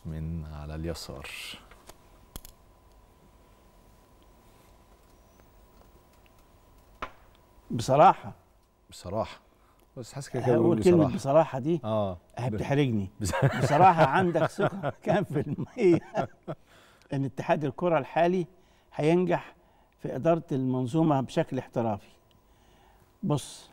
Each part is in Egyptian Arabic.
من على اليسار بصراحه بصراحه بس حاسس كده كده هقول بقول كلمه بصراحه بصراحه دي اه هتحرجني بس- بصراحه عندك ثقه كام في المية ان اتحاد الكره الحالي هينجح في اداره المنظومه بشكل احترافي بص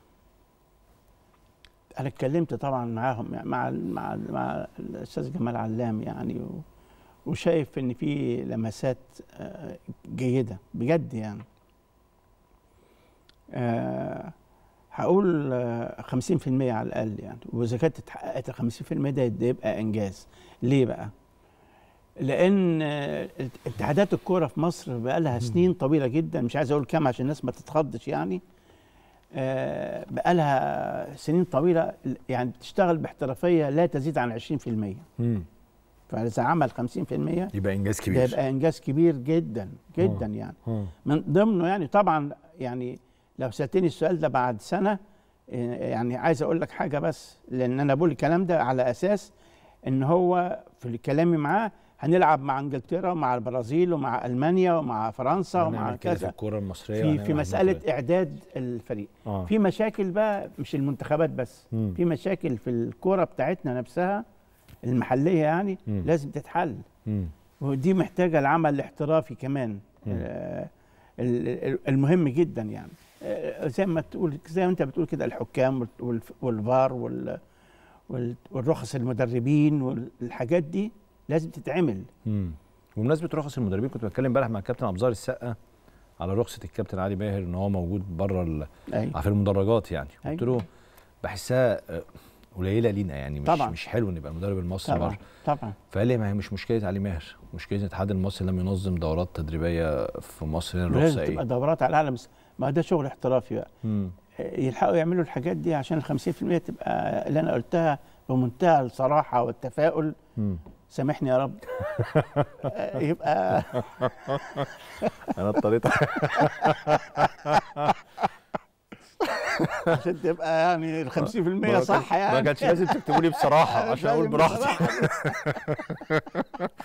انا اتكلمت طبعا معاهم يعني مع مع مع الاستاذ جمال علام يعني و وشايف ان في لمسات آه، جيده بجد يعني آه، هقول آه، 50% على الاقل يعني واذا كانت اتحققت ال 50% ده ده يبقى انجاز ليه بقى؟ لان آه، اتحادات الكوره في مصر بقى لها سنين طويله جدا مش عايز اقول كام عشان الناس ما تتخضش يعني آه، بقى لها سنين طويله يعني بتشتغل باحترافيه لا تزيد عن 20% مم. فاذا عمل 50% يبقى انجاز ده كبير يبقى انجاز كبير جدا جدا يعني مم. من ضمنه يعني طبعا يعني لو سالتني السؤال ده بعد سنه إيه، يعني عايز اقول لك حاجه بس لان انا بقول الكلام ده على اساس ان هو في كلامي معاه هنلعب مع انجلترا ومع البرازيل ومع المانيا ومع فرنسا ومع هنعمل كده في كذا الكوره المصريه في وهنعمل في حاجات مساله كده. اعداد الفريق اه في مشاكل بقى مش المنتخبات بس مم. في مشاكل في الكوره بتاعتنا نفسها المحليه يعني مم. لازم تتحل مم. ودي محتاجه العمل الاحترافي كمان مم. آه، ال- ال- المهم جدا يعني آه، زي ما تقول زي ما انت بتقول كده الحكام وال- والف- والفار وال- وال- والرخص المدربين والحاجات دي لازم تتعمل مم. بمناسبه رخص المدربين كنت بتكلم امبارح مع الكابتن ابزار السقا على رخصه الكابتن علي ماهر ان هو موجود بره ال... ايوه في المدرجات يعني قلت أيوة. له بحسها آه، قليله لينا يعني مش طبعا. مش حلو ان يبقى المدرب المصري طبعا بره طبعا فقال لي ما هي مش مشكله علي ماهر مشكله الاتحاد المصري لم ينظم دورات تدريبيه في مصر هنا لازم الرخصه تبقى ايه دورات على الاعلى مس- ما ده شغل احترافي بقى مم. آه، يلحقوا يعملوا الحاجات دي عشان ال 50% تبقى اللي انا قلتها بمنتهى الصراحه والتفاؤل مم. سامحني يا رب آه، يبقى انا اضطريت عشان تبقى يعني ال 50% صح يعني ما كانش لازم تكتبوا لي بصراحه عشان اقول لازم براحتي بصراحة.